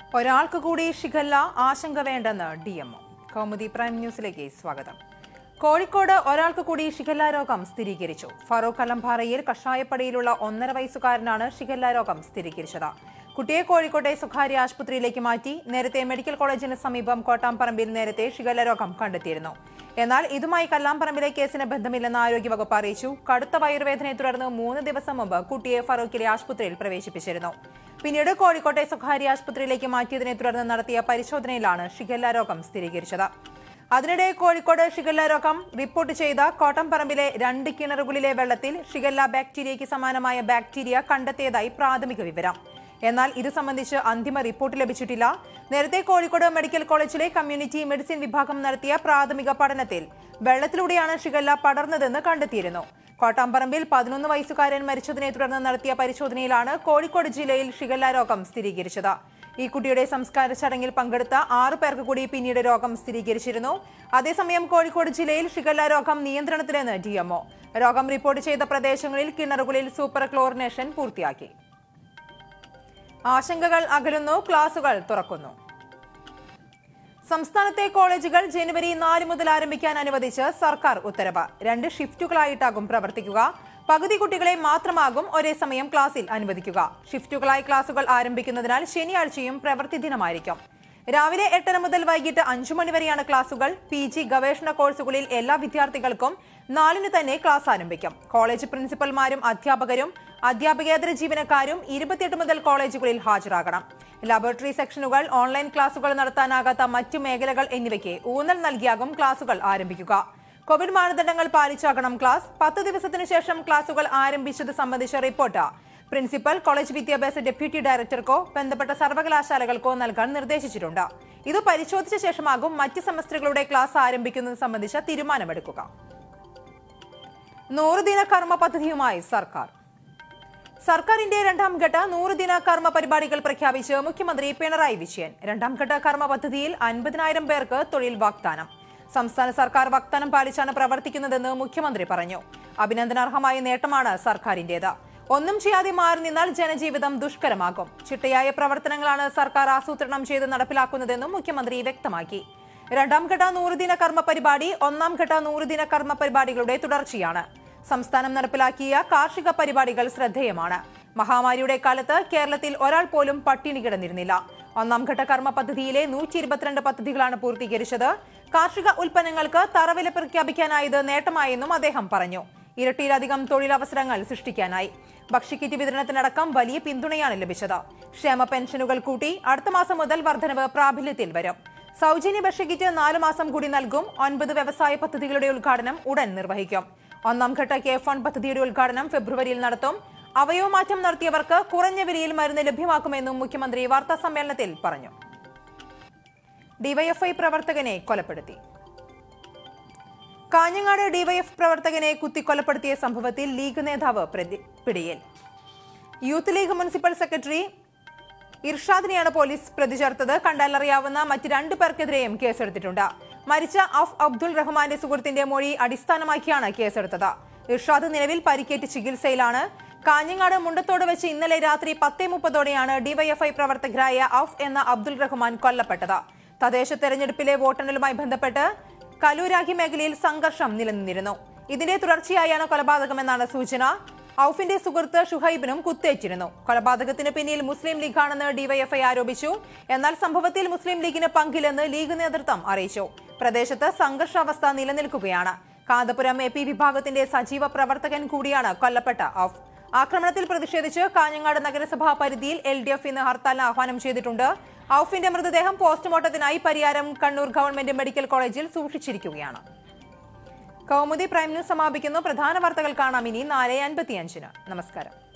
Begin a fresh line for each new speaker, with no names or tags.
ഒരാൾക്ക് കൂടി ഷിഗല്ല ആശങ്ക വേണ്ടെന്ന് ഡി എം കൗമുദി പ്രൈം ന്യൂസിലേക്ക് സ്വാഗതം കോഴിക്കോട് ഒരാൾക്ക് കൂടി ഷിഗല്ല രോഗം സ്ഥിരീകരിച്ചു ഫറൂഖ് അലംപാറയിൽ കഷായപ്പടിയിലുള്ള ഒന്നര വയസ്സുകാരനാണ് ഷിഗല്ല രോഗം സ്ഥിരീകരിച്ചത് കുട്ടിയെ കോഴിക്കോട്ടെ സ്വകാര്യ ആശുപത്രിയിലേക്ക് മാറ്റി നേരത്തെ മെഡിക്കൽ കോളേജിന് സമീപം കോട്ടാംപറമ്പിൽ നേരത്തെ ഷിഗല്ല രോഗം കണ്ടെത്തിയിരുന്നു എന്നാൽ ഇതുമായി കല്ലാംപറമ്പിലെ കേസിന് ബന്ധമില്ലെന്ന് ആരോഗ്യവകുപ്പ് അറിയിച്ചു കടുത്ത വയറുവേദനയെ തുടർന്ന് മൂന്ന് ദിവസം മുമ്പ് കുട്ടിയെ ഫറൂഖിലെ ആശുപത്രിയിൽ പ്രവേശിപ്പിച്ചിരുന്നു പിന്നീട് കോഴിക്കോട്ടെ സ്വകാര്യ ആശുപത്രിയിലേക്ക് മാറ്റിയതിനെ തുടർന്ന് നടത്തിയ പരിശോധനയിലാണ് ഷിഗല്ല രോഗം സ്ഥിരീകരിച്ചത് അതിനിടെ കോഴിക്കോട് ഷിഗല്ല രോഗം റിപ്പോർട്ട് ചെയ്ത കോട്ടംപറമ്പിലെ രണ്ട് കിണറുകളിലെ വെള്ളത്തിൽ ഷിഗല്ല ബാക്ടീരിയയ്ക്ക് സമാനമായ ബാക്ടീരിയ കണ്ടെത്തിയതായി പ്രാഥമിക വിവരം എന്നാൽ ഇത് സംബന്ധിച്ച് അന്തിമ റിപ്പോർട്ട് ലഭിച്ചിട്ടില്ല നേരത്തെ കോഴിക്കോട് മെഡിക്കൽ കോളേജിലെ കമ്മ്യൂണിറ്റി മെഡിസിൻ വിഭാഗം നടത്തിയ പ്രാഥമിക പഠനത്തിൽ വെള്ളത്തിലൂടെയാണ് ഷിഗല്ല പടർന്നതെന്ന് കണ്ടെത്തിയിരുന്നു കോട്ടാമ്പറമ്പിൽ പതിനൊന്ന് വയസ്സുകാരൻ മരിച്ചതിനെ തുടർന്ന് നടത്തിയ പരിശോധനയിലാണ് കോഴിക്കോട് ജില്ലയിൽ ഷിഗല്ല രോഗം സ്ഥിരീകരിച്ചത് ഈ കുട്ടിയുടെ സംസ്കാര ചടങ്ങിൽ പങ്കെടുത്ത ആറു പേർക്ക് കൂടി പിന്നീട് രോഗം സ്ഥിരീകരിച്ചിരുന്നു അതേസമയം കോഴിക്കോട് ജില്ലയിൽ ഷിഗല്ല രോഗം നിയന്ത്രണത്തിലെന്ന് ഡിഎംഒ രോഗം റിപ്പോർട്ട് ചെയ്ത പ്രദേശങ്ങളിൽ കിണറുകളിൽ സൂപ്പർ ക്ലോറിനേഷൻ പൂർത്തിയാക്കി ആശങ്കകൾ അകലുന്നു ക്ലാസുകൾ തുറക്കുന്നു സംസ്ഥാനത്തെ കോളേജുകൾ ജനുവരി നാല് മുതൽ ആരംഭിക്കാൻ അനുവദിച്ച് സർക്കാർ ഉത്തരവ് രണ്ട് ഷിഫ്റ്റുകളായിട്ടാകും പ്രവർത്തിക്കുക പകുതി കുട്ടികളെ മാത്രമാകും ഒരേ സമയം ക്ലാസ്സിൽ അനുവദിക്കുക ഷിഫ്റ്റുകളായി ക്ലാസുകൾ ആരംഭിക്കുന്നതിനാൽ ശനിയാഴ്ചയും പ്രവൃത്തി ദിനമായിരിക്കും രാവിലെ എട്ടര മുതൽ വൈകിട്ട് അഞ്ചു മണി വരെയാണ് ക്ലാസുകൾ പി ജി ഗവേഷണ കോഴ്സുകളിൽ എല്ലാ വിദ്യാർത്ഥികൾക്കും നാലിന് തന്നെ ക്ലാസ് ആരംഭിക്കും കോളേജ് പ്രിൻസിപ്പൽമാരും അധ്യാപകരും അധ്യാപകേതര ജീവനക്കാരും ഇരുപത്തിയെട്ട് മുതൽ കോളേജുകളിൽ ഹാജരാകണം ലബോറട്ടറി സെക്ഷനുകൾ ഓൺലൈൻ ക്ലാസുകൾ നടത്താനാകാത്ത മറ്റു മേഖലകൾ എന്നിവയ്ക്ക് ഊന്നൽ നൽകിയാകും ക്ലാസുകൾ ആരംഭിക്കുക കോവിഡ് മാനദണ്ഡങ്ങൾ പാലിച്ചാകണം ക്ലാസ് പത്ത് ദിവസത്തിനു ശേഷം ക്ലാസുകൾ ആരംഭിച്ചത് സംബന്ധിച്ച റിപ്പോർട്ട് പ്രിൻസിപ്പൽ കോളേജ് വിദ്യാഭ്യാസ ഡെപ്യൂട്ടി ഡയറക്ടർക്കോ ബന്ധപ്പെട്ട സർവകലാശാലകൾക്കോ നൽകാൻ നിർദ്ദേശിച്ചിട്ടുണ്ട് ഇത് പരിശോധിച്ച ശേഷമാകും മറ്റ് സെമസ്റ്ററുകളുടെ ക്ലാസ് ആരംഭിക്കുന്നത് സംബന്ധിച്ച തീരുമാനമെടുക്കുക നൂറുദിന കർമ്മ പദ്ധതിയുമായി സർക്കാർ സർക്കാരിന്റെ രണ്ടാം ഘട്ട നൂറുദിന കർമ്മ പരിപാടികൾ പ്രഖ്യാപിച്ച് മുഖ്യമന്ത്രി പിണറായി വിജയൻ രണ്ടാം ഘട്ട കർമ്മ പദ്ധതിയിൽ അൻപതിനായിരം പേർക്ക് തൊഴിൽ വാഗ്ദാനം സംസ്ഥാന സർക്കാർ വാഗ്ദാനം പാലിച്ചാണ് പ്രവർത്തിക്കുന്നതെന്ന് മുഖ്യമന്ത്രി പറഞ്ഞു അഭിനന്ദനാർഹമായ നേട്ടമാണ് സർക്കാരിന്റേത് ഒന്നും ചെയ്യാതെ മാറി നിന്നാൽ ജനജീവിതം ദുഷ്കരമാകും ചിട്ടയായ പ്രവർത്തനങ്ങളാണ് സർക്കാർ ആസൂത്രണം ചെയ്ത് നടപ്പിലാക്കുന്നതെന്നും മുഖ്യമന്ത്രി വ്യക്തമാക്കി രണ്ടാം ഘട്ട നൂറുദിന കർമ്മ പരിപാടി ഒന്നാം ഘട്ട നൂറുദിന കർമ്മ പരിപാടികളുടെ തുടർച്ചയാണ് സംസ്ഥാനം നടപ്പിലാക്കിയ കാർഷിക പരിപാടികൾ ശ്രദ്ധേയമാണ് മഹാമാരിയുടെ കാലത്ത് കേരളത്തിൽ ഒരാൾ പോലും പട്ടിണി കിടന്നിരുന്നില്ല ഒന്നാം ഘട്ട കർമ്മ പദ്ധതിയിലെ നൂറ്റി ഇരുപത്തിരണ്ട് പദ്ധതികളാണ് പൂർത്തീകരിച്ചത് കാർഷിക ഉൽപ്പന്നങ്ങൾക്ക് തറവില പ്രഖ്യാപിക്കാനായത് നേട്ടമായെന്നും അദ്ദേഹം പറഞ്ഞു ഇരട്ടിയിലധികം തൊഴിലവസരങ്ങൾ സൃഷ്ടിക്കാനായി ഭക്ഷ്യക്കിറ്റ് വിതരണത്തിനടക്കം വലിയ പിന്തുണയാണ് ലഭിച്ചത് ക്ഷേമ പെൻഷനുകൾ കൂട്ടി അടുത്ത മാസം മുതൽ വർധനവ് പ്രാബല്യത്തിൽ വരും സൗജന്യ ഭക്ഷ്യക്കിറ്റ് നാലു മാസം കൂടി നൽകും ഒൻപത് വ്യവസായ പദ്ധതികളുടെ ഉദ്ഘാടനം ഉടൻ നിർവഹിക്കും ഒന്നാം ഘട്ട കെ ഫണ്ട് പദ്ധതിയുടെ ഉദ്ഘാടനം ഫെബ്രുവരിയിൽ നടത്തും അവയവമാറ്റം നടത്തിയവർക്ക് കുറഞ്ഞ വിലയിൽ മരുന്ന് ലഭ്യമാക്കുമെന്നും മുഖ്യമന്ത്രി വാർത്താ സമ്മേളനത്തിൽ പറഞ്ഞു ഡിവൈഎഫ്ഐ പ്രവർത്തകനെ കൊലപ്പെടുത്തി കാഞ്ഞങ്ങാട് ഡിവൈഎഫ് പ്രവർത്തകനെ കുത്തിക്കൊലപ്പെടുത്തിയ സംഭവത്തിൽ ലീഗ് നേതാവ് പ്രതി- പിടിയിൽ യൂത്ത് ലീഗ് മുനിസിപ്പൽ സെക്രട്ടറി ഇർഷാദിനെയാണ് പോലീസ് പ്രതി ചേർത്തത് കണ്ടാലറിയാവുന്ന മറ്റ് രണ്ടു പേർക്കെതിരെയും കേസെടുത്തിട്ടുണ്ട് മരിച്ച അഫ് അബ്ദുൾ റഹ്മാന്റെ സുഹൃത്തിന്റെ മൊഴി അടിസ്ഥാനമാക്കിയാണ് കേസെടുത്തത് ഇർഷാദ് നിലവിൽ പരിക്കേറ്റ് ചികിത്സയിലാണ് കാഞ്ഞങ്ങാട് മുണ്ടത്തോട് വെച്ച് ഇന്നലെ രാത്രി പത്തേ മുപ്പതോടെയാണ് ഡിവൈഎഫ്ഐ പ്രവർത്തകരായ അഫ് എന്ന അബ്ദുൾ റഹ്മാൻ കൊല്ലപ്പെട്ടത് തദ്ദേശ തെരഞ്ഞെടുപ്പിലെ വോട്ടെണ്ണലുമായി ബന്ധപ്പെട്ട് കലൂരാഹി മേഖലയിൽ സംഘർഷം നിലനിന്നിരുന്നു ഇതിന്റെ തുടർച്ചയായാണ് കൊലപാതകമെന്നാണ് സൂചന ഔഫിന്റെ സുഹൃത്ത് ഷുഹൈബിനും കുത്തേറ്റിരുന്നു കൊലപാതകത്തിന് പിന്നിൽ മുസ്ലിം ലീഗാണെന്ന് ഡിവൈഎഫ്ഐ ആരോപിച്ചു എന്നാൽ സംഭവത്തിൽ മുസ്ലിം ലീഗിന് പങ്കില്ലെന്ന് ലീഗ് നേതൃത്വം അറിയിച്ചു പ്രദേശത്ത് സംഘർഷാവസ്ഥ നിലനിൽക്കുകയാണ് കാന്തപുരം എ പി വിഭാഗത്തിന്റെ സജീവ പ്രവർത്തകൻ കൂടിയാണ് കൊല്ലപ്പെട്ട ഔഫ് ആക്രമണത്തിൽ പ്രതിഷേധിച്ച് കാഞ്ഞങ്ങാട് നഗരസഭാ പരിധിയിൽ എൽ ഡി എഫ് ഇന്ന് ഹർത്താലിന് ആഹ്വാനം ചെയ്തിട്ടുണ്ട് ഔഫിന്റെ മൃതദേഹം പോസ്റ്റ്മോർട്ടത്തിനായി പരിയാരം കണ്ണൂർ ഗവൺമെന്റ് മെഡിക്കൽ കോളേജിൽ സൂക്ഷിച്ചിരിക്കുകയാണ് കൗമുദി പ്രൈം ന്യൂസ് സമാപിക്കുന്നു പ്രധാന വാർത്തകൾ കാണാം ഇനി നാല് അൻപത്തിയഞ്ചിന് നമസ്കാരം